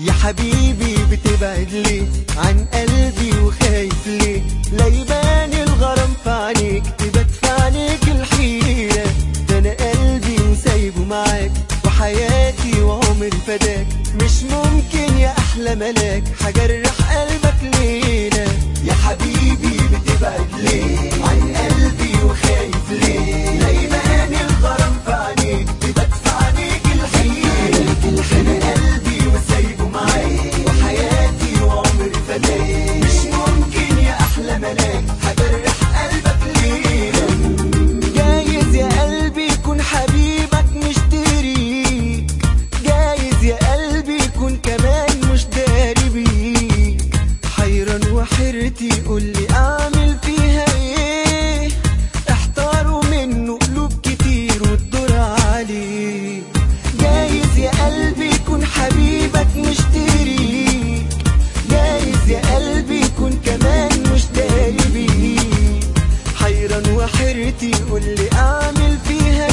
يا حبيبي بتبعد ليه عن قلبي وخايف ليه لا يبان الغرام في عينيك تبات في عينيك الحيرة ده انا قلبي وسايبه معاك وحياتي وعمري فداك مش ممكن يا احلى ملاك هجرح قلبك ليلة يا حبيبي بتبعد ليه عن قلبي وخايف ليه لا يبان الغرام في عينيك تبات في عينيك الحيرة انا قلبي وسايبه معاك وحياتي وعمري فداك مش ممكن يا احلى ملاك هجرح قلبك ليلة جايز يا قلبي يكون حبيبك مشتريك جايز يا قلبي يكون كمان مش داري بيك حيران وحيرتي قولي اعمل فيها ايه احتاروا منه قلوب كتير والدور عليه جايز يا قلبي يكون حبيبك مشتريك جايز يا قلبي يكون كمان مش داري بيك حيران وحيرتي قولي اعمل فيها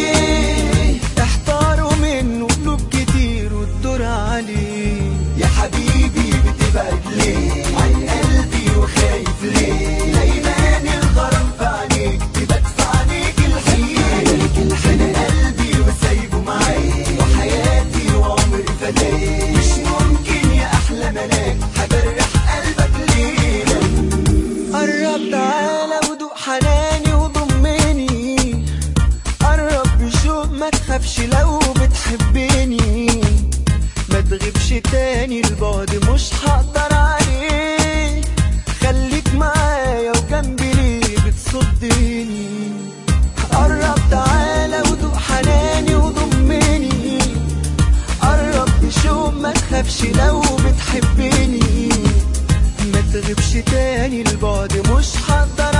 ايه احتاروا منه قلوب كتير والدور عليه يا حبيبي بتبعد ليه عن قلبي وخايف ليه لا يبان الغرام في عينيك تبات في عينيك الحيرة انا قلبي وسايبه معاك وحياتي وعمري فداك مش ممكن يا احلى ملاك هجرح قلبك ليلة قرب تعالى ودوق حناني وضمني قرب بشوق ما تخافش لو بتحبني ما تغيبش تاني البعد مش هقدر عليه خليك معايا وجنبي ليه بتصدني قرب تعالى ودوق حناني وضمني قرب بشوق ما تخافش لو بتحبني ما تغيبش تاني البعد مش هقدر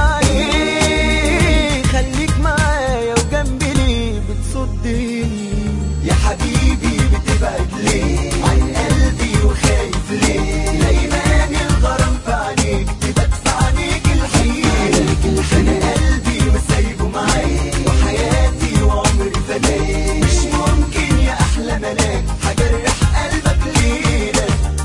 عليه خليك معايا وجنبي ليه بتصدني يا حبيبي بتبعد ليه عن قلبي وخايف ليه لا يبان الغرام في عينيك تبات في عينيك الحيرة انا قلبي وسايبه معاك وحياتي وعمري فداك مش ممكن يا احلى ملاك هجرح قلبك ليلة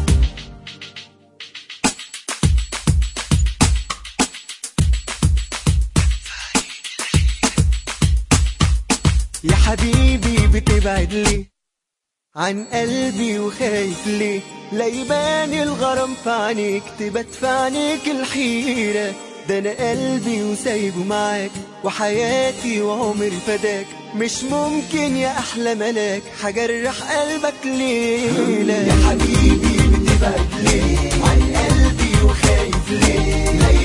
يا حبيبي بتبعد ليه عن قلبي وخايف ليه لا يبان الغرام في عينيك تبات في عينيك الحيرة ده انا قلبي وسايبه معاك وحياتي وعمري فداك مش ممكن يا احلى ملاك هجرح قلبك ليلة يا حبيبي بتبعد ليه عن قلبي وخايف ليه لا